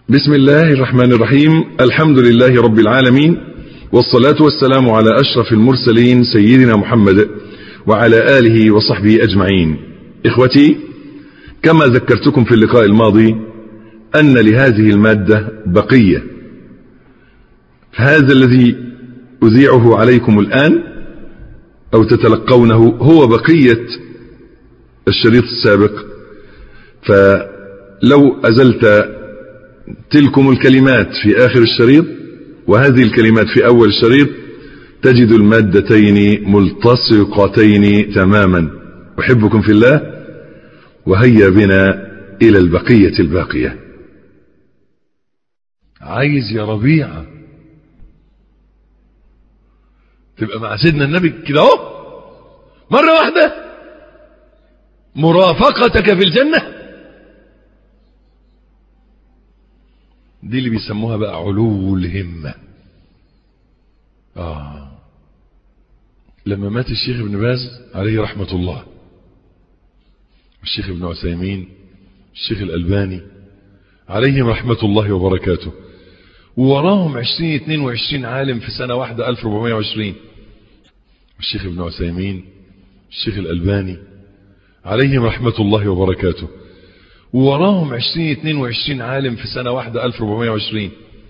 بسم الله الرحمن الرحيم الحمد لله رب العالمين والصلاة والسلام على أشرف المرسلين سيدنا محمد وعلى آله وصحبه أجمعين إخوتي كما ذكرتكم في اللقاء الماضي أن لهذه المادة بقية هذا الذي أذيعه عليكم الآن أو تتلقونه هو بقية الشريط السابق فلو أزلت تلكم الكلمات في آخر الشريط وهذه الكلمات في أول الشريط تجد المادتين ملتصقتين تماما أحبكم في الله وهيا بنا إلى البقية الباقية عايز يا ربيعة تبقى مع سيدنا النبي كده اهو مرة واحدة مرافقتك في الجنة دي اللي بيسموها بقى علو الهمة آه لما مات الشيخ ابن باز عليه رحمة الله الشيخ ابن عثيمين الشيخ الألباني عليهم رحمة الله وبركاته ووراهم عشرين اتنين وعشرين عالم في سنة واحدة ألف ربعمية وعشرين الشيخ ابن عثيمين الشيخ الألباني عليهم رحمة الله وبركاته ووراهم عشرين اتنين وعشرين عالم في سنة واحدة ألف ربعمية وعشرين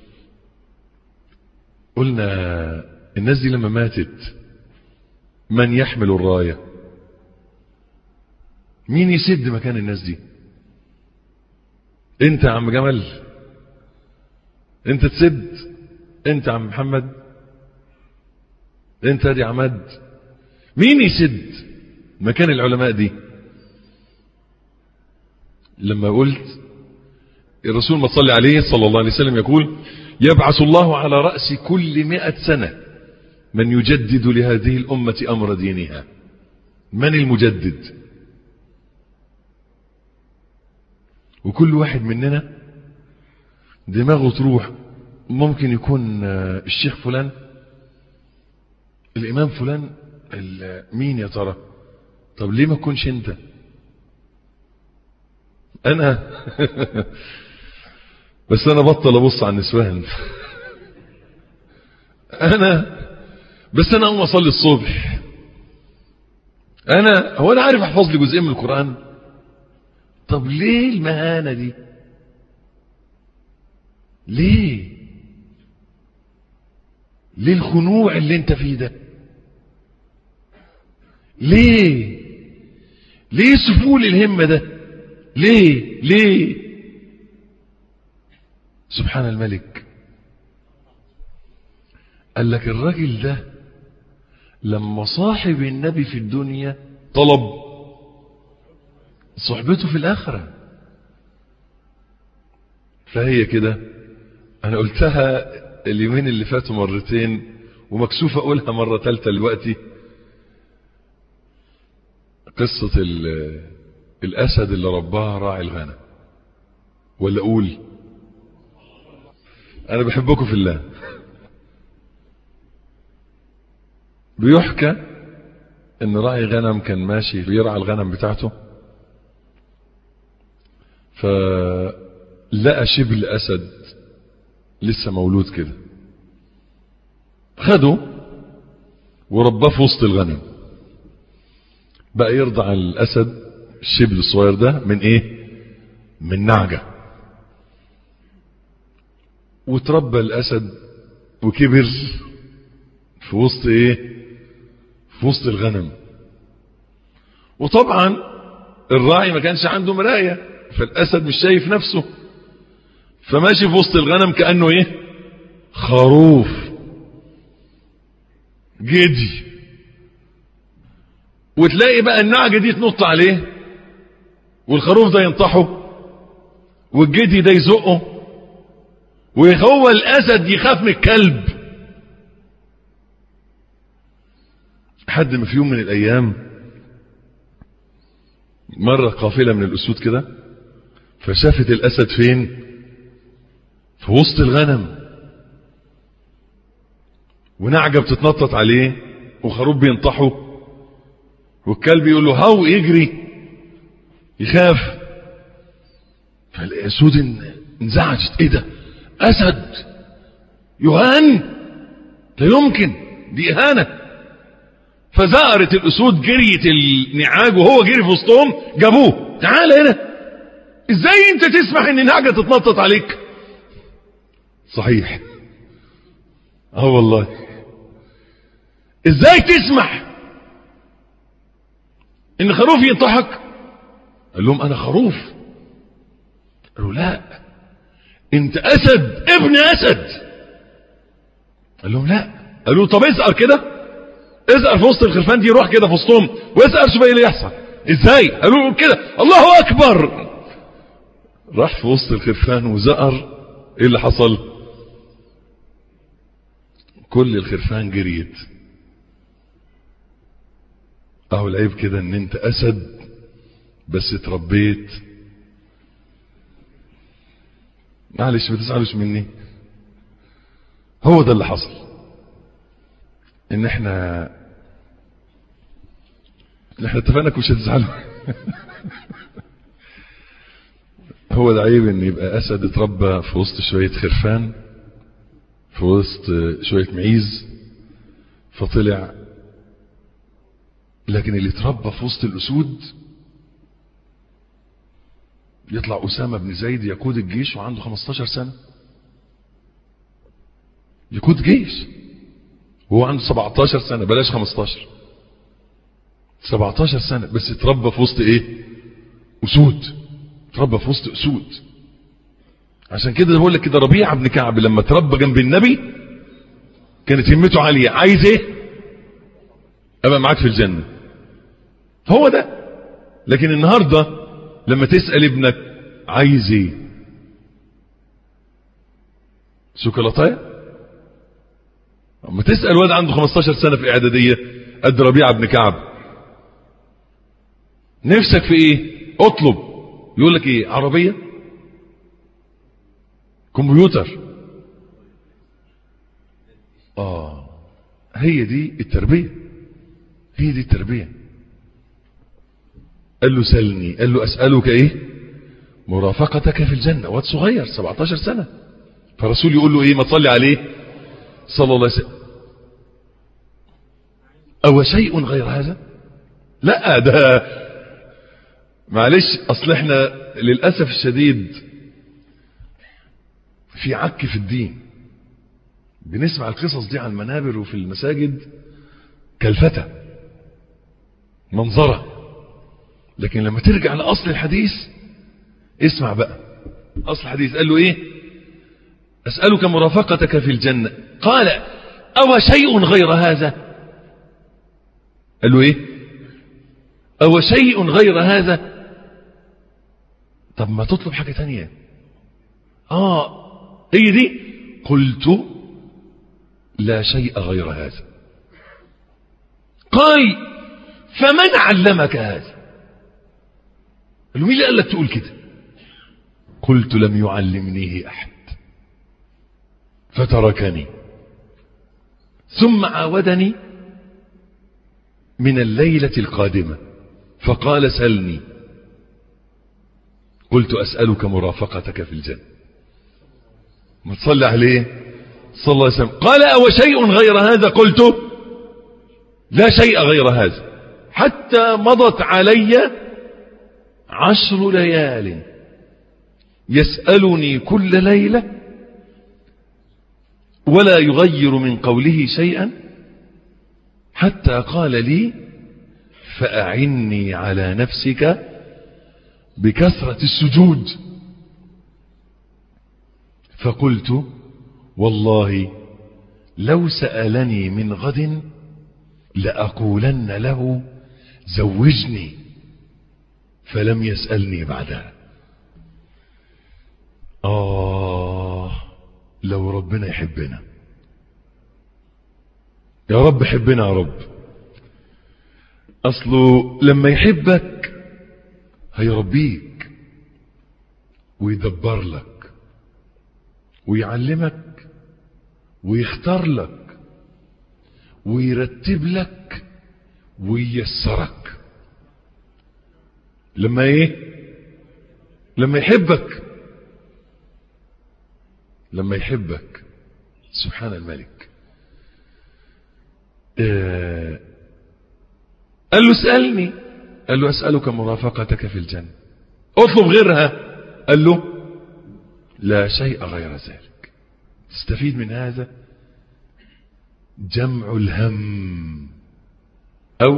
قلنا الناس دي لما ماتت من يحمل الراية مين يسد مكان الناس دي انت يا عم جمال انت تسد انت يا عم محمد انت يا عماد مين يسد مكان العلماء دي لما قلت الرسول ما صلي عليه صلى الله عليه وسلم يقول يبعث الله على رأس كل مئة سنة من يجدد لهذه الأمة أمر دينها من المجدد وكل واحد مننا دماغه تروح ممكن يكون الشيخ فلان الإمام فلان مين يا ترى طب ليه ما تكونش انت انا بس انا بطل ابص على النسوان انا بس انا اقوم اصلي الصبح انا هو انا عارف احفظ لي جزئين من القران طب ليه المهانه دي ليه ليه الخنوع اللي انت فيه ده ليه ليه سفول الهمه ده ليه ليه سبحان الملك قال لك الراجل ده لما صاحب النبي في الدنيا طلب صحبته في الآخرة فهي كده أنا قلتها اليومين اللي فاتوا مرتين ومكسوف أقولها مرة ثالثة دلوقتي قصة الأسد اللي رباه راعي الغنم ولا أقول أنا بحبكم في الله بيحكى ان راعي غنم كان ماشي بيرعى الغنم بتاعته فلقى شبل اسد لسه مولود كده خده ورباه في وسط الغنم بقى يرضع الاسد الشبل الصغير ده من ايه من نعجة وتربى الاسد وكبر في وسط ايه في وسط الغنم وطبعا الراعي ما كانش عنده مراية فالاسد مش شايف نفسه فماشي في وسط الغنم كأنه ايه خروف جدي وتلاقي بقى النعجة دي تنط عليه والخروف ده ينطحه والجدي ده يزقه وهو الاسد يخاف من الكلب حد ما في يوم من الايام مرة قافلة من الاسود كده فشافت الاسد فين في وسط الغنم ونعجة بتتنطط عليه وخروف بينطحه والكلب يقول له هاو يجري يخاف فالاسود انزعجت ايه ده اسد يهان لا يمكن دي اهانه فزارت الاسود جريت النعاج وهو جري في وسطهم جابوه تعال هنا ازاي انت تسمح ان نعجه تتنطط عليك صحيح اه والله ازاي تسمح ان خروف ينطحك قال لهم انا خروف قالوا لا انت اسد ابن اسد قال لهم لا قالوا طب اسأل كده اسأل في وسط الخرفان دي روح كده في وسطهم واسأل شوف ايه اللي يحصل ازاي قالوا له كده الله اكبر راح في وسط الخرفان وزقر ايه اللي حصل كل الخرفان جريت اهو العيب كده ان انت اسد بس اتربيت معلش ما تزعلوش مني هو ده اللي حصل ان احنا ان احنا اتفقنا مش هتزعلوا هو ده عيب ان يبقى اسد اتربى في وسط شويه خرفان في وسط شويه معيز فطلع لكن اللي اتربى في وسط الاسود يطلع اسامه بن زيد يقود الجيش وعنده 15 سنه يقود جيش وهو عنده 17 سنه بلاش 15 17 سنه بس اتربى في وسط ايه اسود اتربى في وسط اسود عشان كده بقول لك كده ربيعه بن كعب لما اتربى جنب النبي كانت همته عاليه عايز ايه ابقى معاك في الجنه هو ده لكن النهارده لما تسال ابنك عايز ايه شوكولاتايه اما تسال واد عنده 15 سنه في اعداديه قد ربيعه بن كعب نفسك في ايه اطلب يقول لك ايه عربيه كمبيوتر اه هي دي التربيه هي دي التربيه قال له سلني قال له اسالك ايه مرافقتك في الجنه واد صغير 17 سنه فالرسول يقول له ايه ما تصلي عليه صلى الله عليه وسلم او شيء غير هذا لا ده معلش اصل احنا للاسف الشديد في عك في الدين بنسمع القصص دي على المنابر وفي المساجد كالفتى منظرة لكن لما ترجع لأصل الحديث اسمع بقى أصل الحديث قال له إيه أسألك مرافقتك في الجنة قال أو شيء غير هذا قال له إيه أو شيء غير هذا طب ما تطلب حاجة تانية آه هي دي قلت لا شيء غير هذا قال فمن علمك هذا قال له مين اللي قال لك تقول كده قلت لم يعلمنيه أحد فتركني ثم عاودني من الليلة القادمة فقال سلني قلت أسألك مرافقتك في الجنة ما تصلي عليه صلى الله عليه وسلم قال أو شيء غير هذا قلت لا شيء غير هذا حتى مضت علي عشر ليال يسألني كل ليلة ولا يغير من قوله شيئا حتى قال لي فأعني على نفسك بكثرة السجود فقلت والله لو سألني من غد لأقولن له زوجني فلم يسألني بعدها آه لو ربنا يحبنا يا رب حبنا يا رب أصله لما يحبك هيربيك ويدبر لك ويعلمك ويختار لك ويرتب لك وييسرك لما ايه لما يحبك لما يحبك سبحان الملك آه قال له اسألني قال له أسألك مرافقتك في الجنة اطلب غيرها قال له لا شيء غير ذلك تستفيد من هذا جمع الهم أو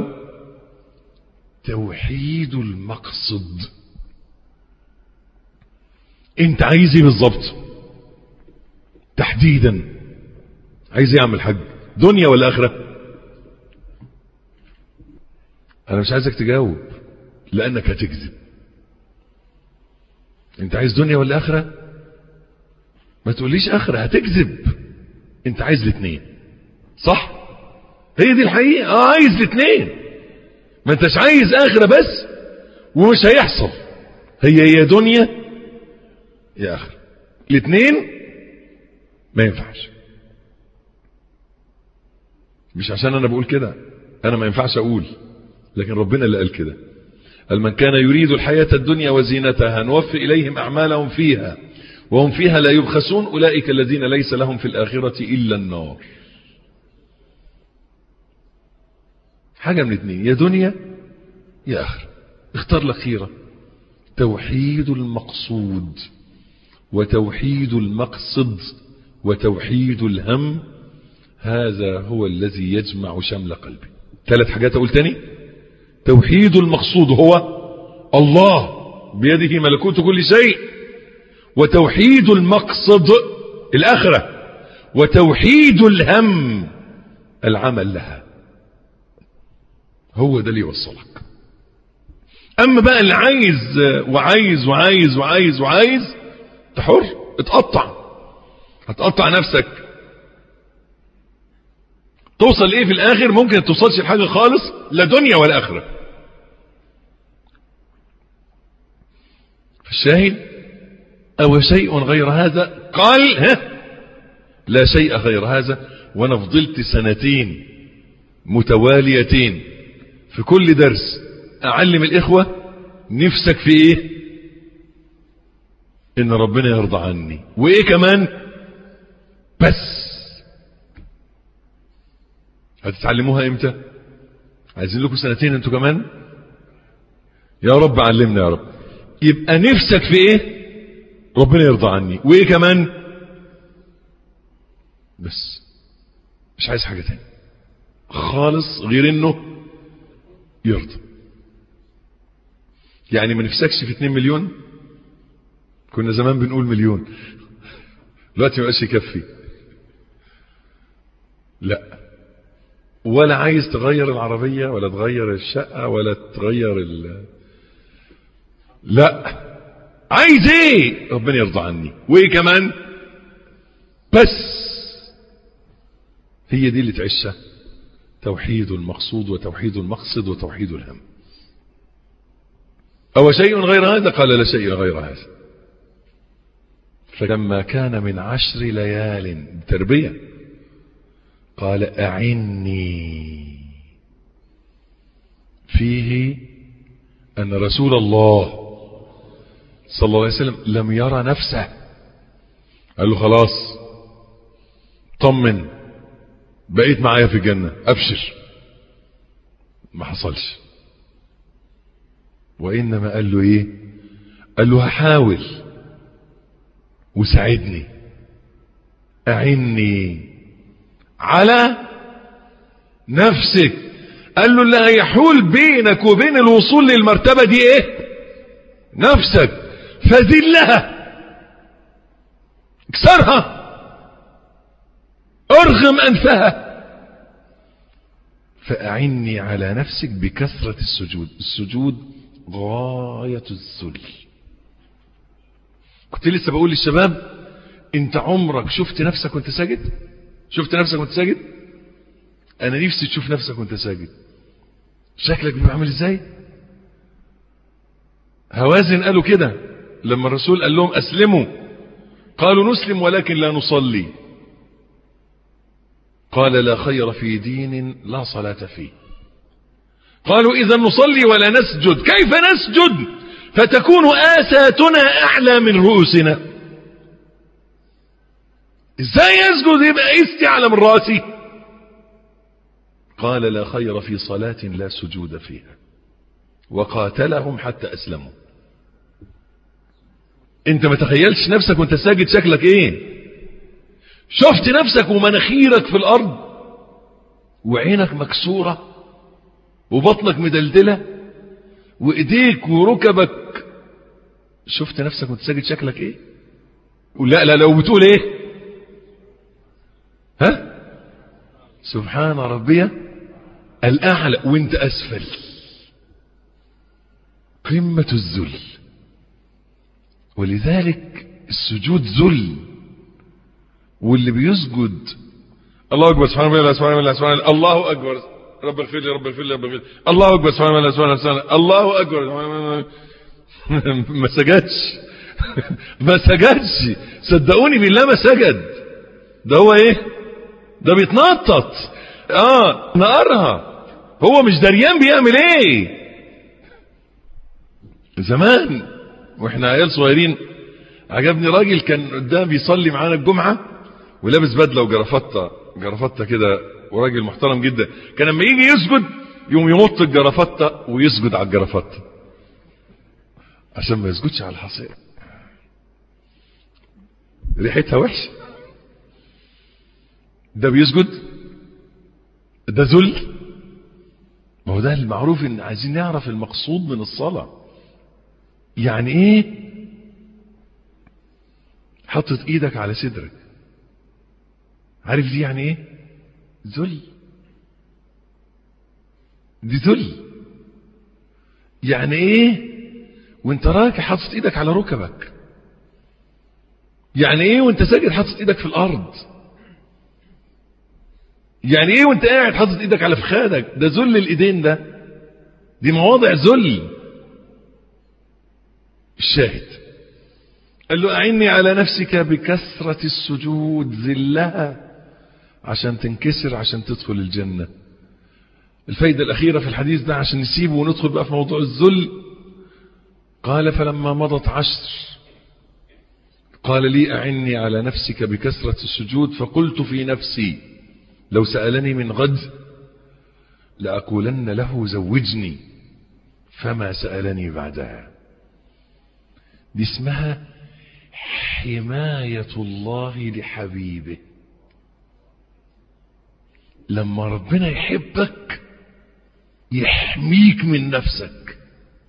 توحيد المقصد انت عايز ايه بالظبط تحديدا عايز ايه اعمل حاج دنيا ولا اخره انا مش عايزك تجاوب لانك هتكذب انت عايز دنيا ولا اخره ما تقوليش اخره هتكذب انت عايز الاثنين صح هي دي الحقيقه اه عايز الاثنين ما انتش عايز اخره بس ومش هيحصل هي يا دنيا يا اخره الاثنين ما ينفعش مش عشان انا بقول كده انا ما ينفعش اقول لكن ربنا اللي قال كده قال من كان يريد الحياة الدنيا وزينتها نوفي إليهم أعمالهم فيها وهم فيها لا يبخسون أولئك الذين ليس لهم في الآخرة إلا النار حاجة من اتنين يا دنيا يا آخر اختار لك خيرة توحيد المقصود وتوحيد المقصد وتوحيد الهم هذا هو الذي يجمع شمل قلبي ثلاث حاجات أقول تاني توحيد المقصود هو الله بيده ملكوت كل شيء وتوحيد المقصد الآخرة وتوحيد الهم العمل لها هو ده اللي يوصلك أما بقى اللي عايز وعايز وعايز وعايز وعايز تحر اتقطع هتقطع نفسك توصل ايه في الاخر ممكن توصلش لحاجه خالص لا دنيا ولا اخره الشاهد او شيء غير هذا قال ها لا شيء غير هذا وانا فضلت سنتين متواليتين في كل درس اعلم الاخوة نفسك في ايه ان ربنا يرضى عني وايه كمان بس هتتعلموها امتى عايزين لكم سنتين انتوا كمان يا رب علمنا يا رب يبقى نفسك في ايه ربنا يرضى عني وايه كمان بس مش عايز حاجة تاني خالص غير انه يرضى يعني ما نفسكش في 2 مليون كنا زمان بنقول مليون دلوقتي ما بقاش يكفي لا ولا عايز تغير العربية ولا تغير الشقة ولا تغير ال لا عايز ايه ربنا يرضى عني وايه كمان بس هي دي اللي تعيشها توحيد المقصود وتوحيد المقصد وتوحيد الهم أو شيء غير هذا قال لا شيء غير هذا فلما كان من عشر ليال تربية قال أعني فيه أن رسول الله صلى الله عليه وسلم لم يرى نفسه قال له خلاص طمن بقيت معايا في الجنة أبشر ما حصلش وإنما قال له إيه قال له هحاول وساعدني أعني على نفسك قال له اللي هيحول بينك وبين الوصول للمرتبة دي ايه نفسك فذلها اكسرها ارغم انفها فاعني على نفسك بكثرة السجود السجود غاية الذل كنت لسه بقول للشباب انت عمرك شفت نفسك وانت ساجد شفت نفسك وانت ساجد انا نفسي تشوف نفسك وانت ساجد شكلك بيبقى عامل ازاي هوازن قالوا كده لما الرسول قال لهم اسلموا قالوا نسلم ولكن لا نصلي قال لا خير في دين لا صلاة فيه قالوا إذا نصلي ولا نسجد كيف نسجد فتكون آساتنا أعلى من رؤوسنا ازاي يسجد يبقى استي على من راسي قال لا خير في صلاة لا سجود فيها وقاتلهم حتى أسلموا انت ما تخيلش نفسك وانت ساجد شكلك ايه شفت نفسك ومناخيرك في الارض وعينك مكسورة وبطنك مدلدلة وايديك وركبك شفت نفسك وانت ساجد شكلك ايه لا لا لو بتقول ايه ها سبحان ربي الاعلى وانت اسفل قمة الذل ولذلك السجود ذل واللي بيسجد الله اكبر سبحان الله سبحان الله سبحان الله الله اكبر رب اغفر لي رب اغفر لي رب اغفر لي الله اكبر سبحان الله سبحان الله سبحان الله اكبر ما سجدش ما سجدش صدقوني بالله ما سجد ده هو ايه ده بيتنطط اه نقرها هو مش دريان بيعمل ايه زمان واحنا عيال صغيرين عجبني راجل كان قدام بيصلي معانا الجمعة ولابس بدلة وجرافطة جرافطة كده وراجل محترم جدا كان لما يجي يسجد يوم يمط الجرافطة ويسجد على الجرافطة عشان ما يسجدش على الحصير ريحتها وحشة ده بيسجد ده ذل ما هو ده المعروف ان عايزين نعرف المقصود من الصلاه يعني ايه حطت ايدك على صدرك عارف دي يعني ايه ذل دي ذل يعني ايه وانت راكع حاطط ايدك على ركبك يعني ايه وانت ساجد حاطط ايدك في الارض يعني ايه وانت قاعد حاطط ايدك على فخادك ده ذل الايدين ده دي مواضع ذل الشاهد قال له أعني على نفسك بكثرة السجود ذلها عشان تنكسر عشان تدخل الجنة الفايدة الأخيرة في الحديث ده عشان نسيبه وندخل بقى في موضوع الذل قال فلما مضت عشر قال لي أعني على نفسك بكثرة السجود فقلت في نفسي لو سألني من غد لأقولن له زوجني فما سألني بعدها دي اسمها حماية الله لحبيبه لما ربنا يحبك يحميك من نفسك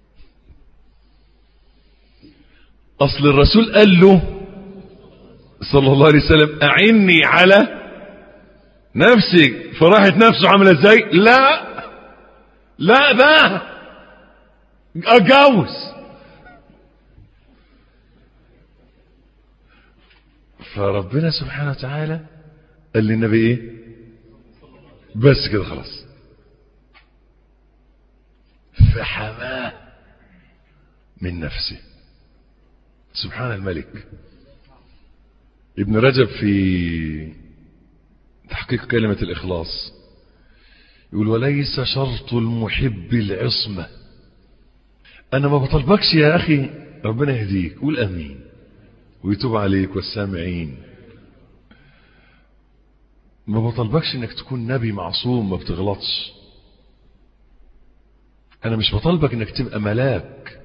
أصل الرسول قال له صلى الله عليه وسلم أعني على نفسك فراحت نفسه عاملة ازاي لا لا بقى اتجوز فربنا سبحانه وتعالى قال للنبي ايه بس كده خلاص فحماه من نفسه سبحان الملك ابن رجب في تحقيق كلمة الإخلاص يقول وليس شرط المحب العصمة أنا ما بطلبكش يا أخي ربنا يهديك قول أمين ويتوب عليك والسامعين ما بطلبكش انك تكون نبي معصوم ما بتغلطش انا مش بطلبك انك تبقى ملاك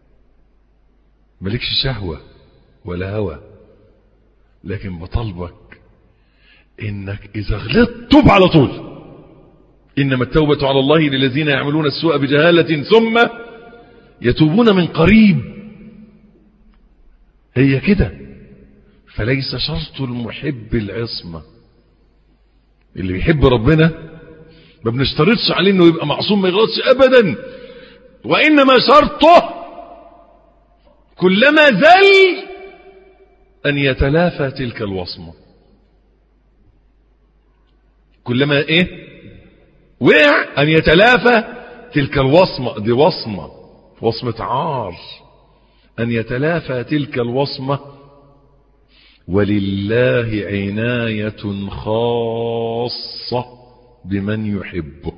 مالكش شهوة ولا هوى لكن بطلبك انك اذا غلطت توب على طول انما التوبة على الله للذين يعملون السوء بجهالة ثم يتوبون من قريب هي كده فليس شرط المحب العصمة اللي بيحب ربنا ما بنشترطش عليه انه يبقى معصوم ما يغلطش ابدا وانما شرطه كلما زل ان يتلافى تلك الوصمة كلما ايه وقع ان يتلافى تلك الوصمة دي وصمة وصمة عار أن يتلافى تلك الوصمة ولله عناية خاصة بمن يحبه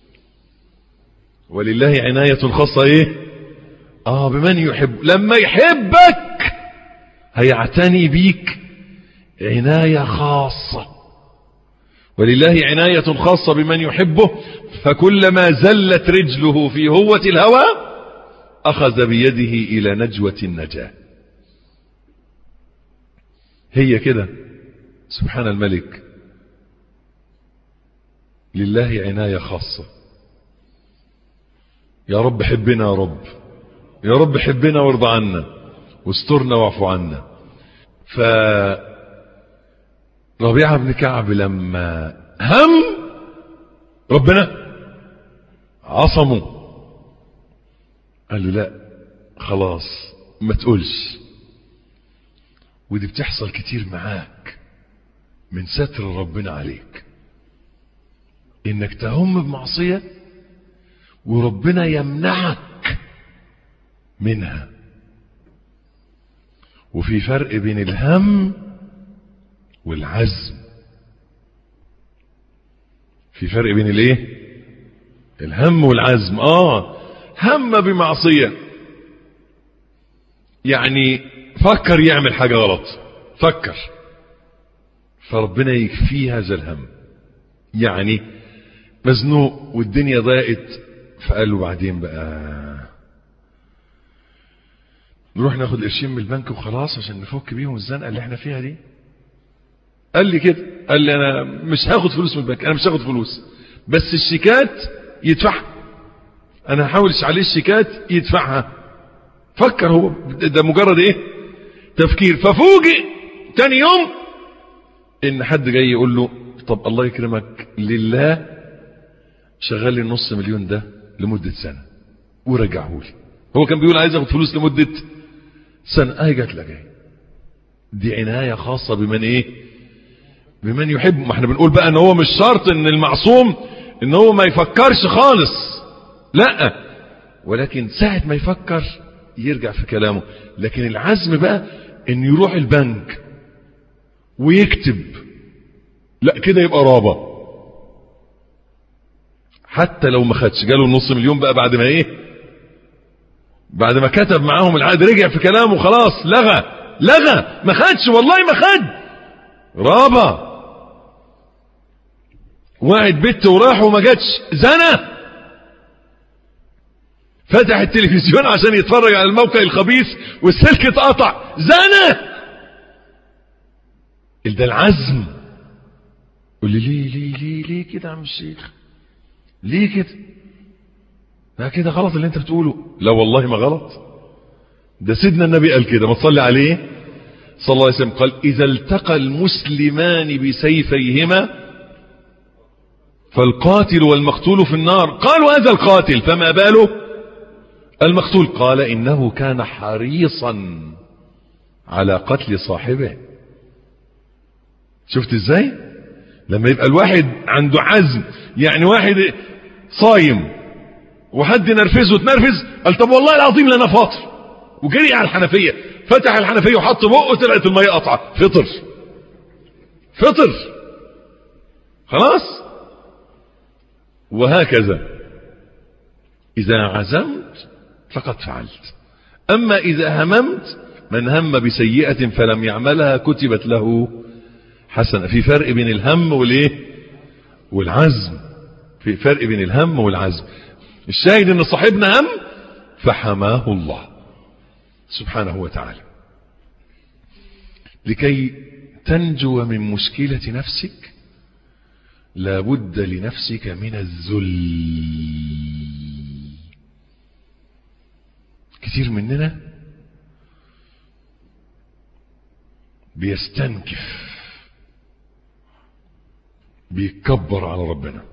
ولله عناية خاصة ايه اه بمن يحب لما يحبك هيعتني بيك عناية خاصة ولله عناية خاصة بمن يحبه فكلما زلت رجله في هوة الهوى أخذ بيده إلى نجوة النجاة هي كده سبحان الملك لله عناية خاصة يا رب حبنا يا رب يا رب حبنا وارضى عنا واسترنا واعف عنا ف ربيعة بن كعب لما هم ربنا عصمه قال له لا خلاص ما تقولش ودي بتحصل كتير معاك من ستر ربنا عليك انك تهم بمعصية وربنا يمنعك منها وفي فرق بين الهم والعزم في فرق بين الايه الهم والعزم اه هم بمعصية يعني فكر يعمل حاجة غلط فكر فربنا يكفيه هذا الهم يعني مزنوق والدنيا ضاقت فقال له بعدين بقى نروح ناخد قرشين من البنك وخلاص عشان نفك بيهم الزنقه اللي احنا فيها دي قال لي كده قال لي انا مش هاخد فلوس من البنك انا مش هاخد فلوس بس الشيكات يدفعها انا هحاول عليه الشيكات يدفعها فكر هو ده مجرد ايه تفكير ففوجئ تاني يوم ان حد جاي يقول له طب الله يكرمك لله شغل لي النص مليون ده لمدة سنة ورجعه لي هو كان بيقول عايز اخد فلوس لمدة سنة اهي جات لك اهي دي عناية خاصة بمن ايه بمن يحب ما احنا بنقول بقى ان هو مش شرط ان المعصوم ان هو ما يفكرش خالص لا ولكن ساعة ما يفكر يرجع في كلامه لكن العزم بقى ان يروح البنك ويكتب لا كده يبقى رابة حتى لو ما خدش جاله نص مليون بقى بعد ما ايه بعد ما كتب معاهم العقد رجع في كلامه خلاص لغى لغى ما خدش والله ما خد رابة واحد بت وراح وما جاتش زنى فتح التلفزيون عشان يتفرج على الموقع الخبيث والسلك اتقطع زنى ده العزم قول لي ليه ليه ليه ليه كده يا عم الشيخ ليه كده ده كده غلط اللي انت بتقوله لا والله ما غلط ده سيدنا النبي قال كده ما تصلي عليه صلى الله عليه وسلم قال اذا التقى المسلمان بسيفيهما فالقاتل والمقتول في النار قالوا هذا القاتل فما باله المقتول قال انه كان حريصا على قتل صاحبه شفت ازاي لما يبقى الواحد عنده عزم يعني واحد صايم وحد نرفزه تنرفز قال طب والله العظيم لا انا فاطر وجري على الحنفيه فتح الحنفيه وحط بقه طلعت الميه قطعه فطر فطر خلاص وهكذا اذا عزمت فقد فعلت اما اذا هممت من هم بسيئه فلم يعملها كتبت له حسنه في فرق بين الهم والايه والعزم في فرق بين الهم والعزم الشاهد ان صاحبنا هم فحماه الله سبحانه وتعالى لكي تنجو من مشكلة نفسك لابد لنفسك من الذل كثير مننا بيستنكف بيتكبر على ربنا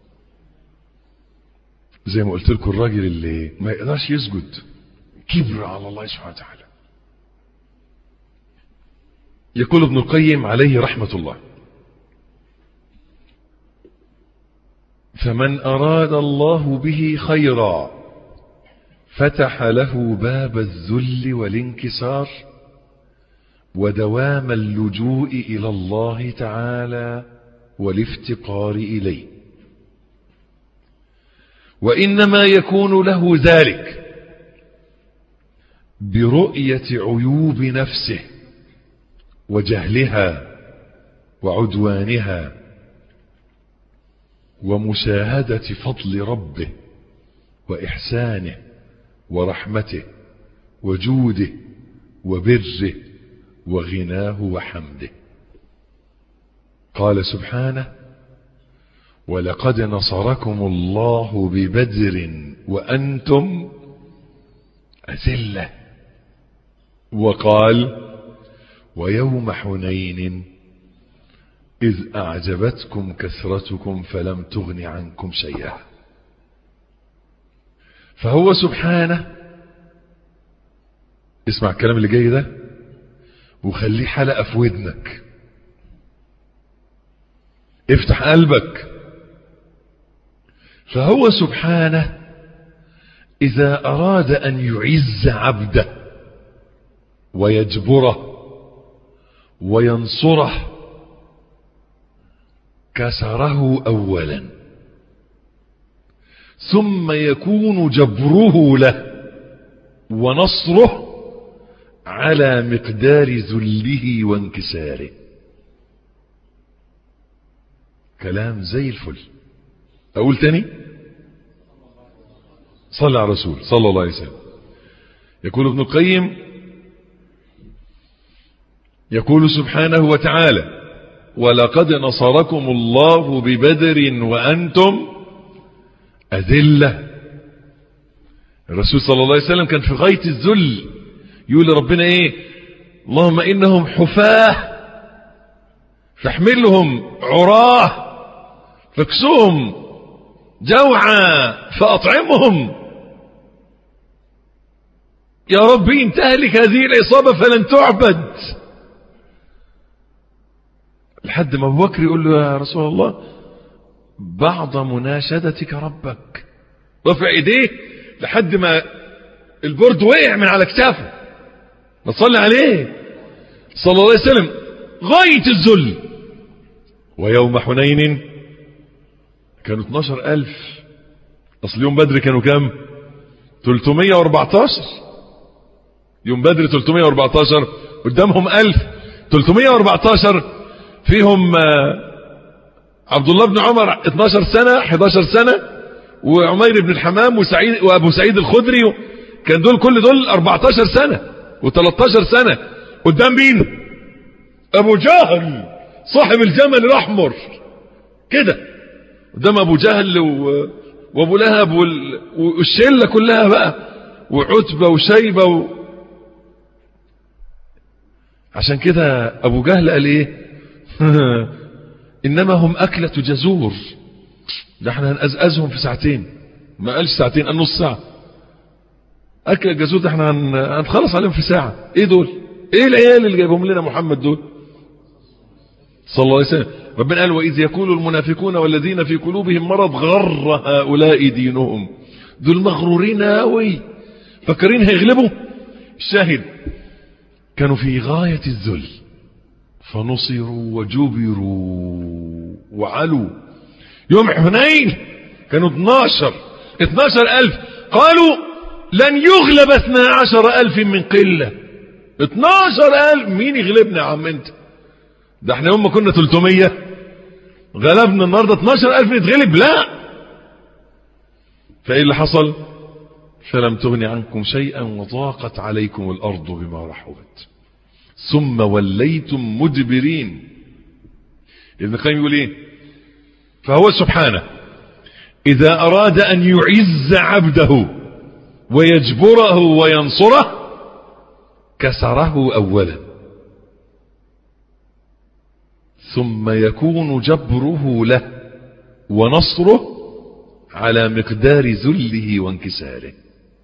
زي ما قلت لكم الراجل اللي ما يقدرش يسجد كبر على الله سبحانه وتعالى يقول ابن القيم عليه رحمة الله فمن أراد الله به خيرا فتح له باب الذل والانكسار ودوام اللجوء إلى الله تعالى والافتقار إليه وإنما يكون له ذلك برؤية عيوب نفسه وجهلها وعدوانها ومشاهدة فضل ربه وإحسانه ورحمته وجوده وبره وغناه وحمده قال سبحانه ولقد نصركم الله ببدر وأنتم أذلة وقال ويوم حنين إذ أعجبتكم كثرتكم فلم تغن عنكم شيئا فهو سبحانه اسمع الكلام اللي جاي ده وخليه حلقة في ودنك افتح قلبك فهو سبحانه إذا أراد أن يعز عبده ويجبره وينصره كسره أولا ثم يكون جبره له ونصره على مقدار ذله وانكساره كلام زي الفل أقول تاني صلى على رسول صلى الله عليه وسلم يقول ابن القيم يقول سبحانه وتعالى ولقد نصركم الله ببدر وأنتم أذلة الرسول صلى الله عليه وسلم كان في غاية الذل يقول لربنا ايه اللهم انهم حفاه فاحملهم عراه فاكسوهم جوعا فاطعمهم يا ربي ان تهلك هذه العصابة فلن تعبد لحد ما ابو بكر يقول له يا رسول الله بعض مناشدتك ربك رفع ايديه لحد ما البرد وقع من على كتافه ما تصلي عليه صلى الله عليه وسلم غاية الذل ويوم حنين كانوا 12 ألف أصل يوم بدر كانوا كام 314 يوم بدر 314 قدامهم 1000 314 فيهم عبد الله بن عمر 12 سنة 11 سنة وعمير بن الحمام وسعيد وابو سعيد الخدري كان دول كل دول 14 سنة و13 سنة قدام مين ابو جهل صاحب الجمل الاحمر كده قدام ابو جهل و... وابو لهب وال... والشله كلها بقى وعتبه وشيبه و... عشان كده ابو جهل قال ايه انما هم اكله جزور ده احنا هنقزقزهم في ساعتين ما قالش ساعتين قال نص ساعه اكل الجزور ده احنا هنخلص عليهم في ساعه ايه دول ايه العيال اللي جايبهم لنا محمد دول صلى الله عليه وسلم ربنا قال واذ يقول المنافقون والذين في قلوبهم مرض غر هؤلاء دينهم دول مغرورين قوي فاكرين هيغلبوا الشاهد كانوا في غايه الذل فنصروا وجبروا وعلوا يوم حنين كانوا 12 12 ألف قالوا لن يغلب 12 ألف من قلة 12 ألف مين يغلبنا يا عم انت ده احنا يوم ما كنا 300 غلبنا النهاردة 12 ألف نتغلب لا فايه اللي حصل فلم تغن عنكم شيئا وضاقت عليكم الأرض بما رحبت ثم وليتم مدبرين ابن القيم يقول ايه فهو سبحانه إذا أراد أن يعز عبده ويجبره وينصره كسره أولا ثم يكون جبره له ونصره على مقدار ذله وانكساره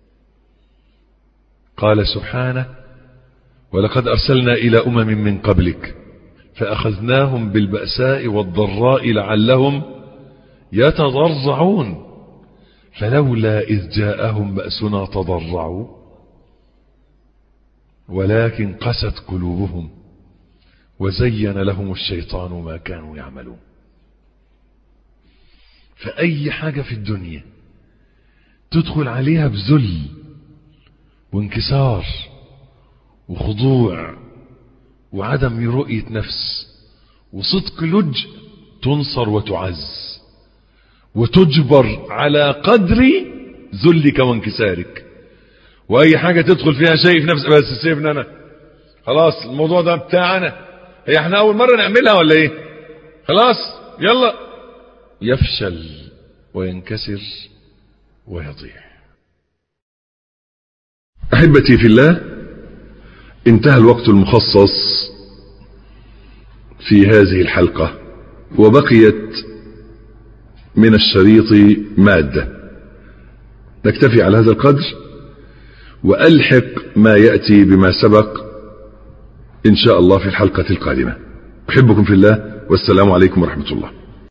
قال سبحانه ولقد أرسلنا إلى أمم من قبلك فأخذناهم بالبأساء والضراء لعلهم يتضرعون فلولا إذ جاءهم بأسنا تضرعوا ولكن قست قلوبهم وزين لهم الشيطان ما كانوا يعملون فأي حاجة في الدنيا تدخل عليها بذل وانكسار وخضوع وعدم رؤية نفس وصدق لج تنصر وتعز وتجبر على قدر ذلك وانكسارك واي حاجة تدخل فيها شيء في نفسك بس سيبني انا خلاص الموضوع ده بتاعنا هي احنا اول مرة نعملها ولا ايه خلاص يلا يفشل وينكسر ويضيع احبتي في الله انتهى الوقت المخصص في هذه الحلقة وبقيت من الشريط مادة نكتفي على هذا القدر وألحق ما يأتي بما سبق إن شاء الله في الحلقة القادمة أحبكم في الله والسلام عليكم ورحمة الله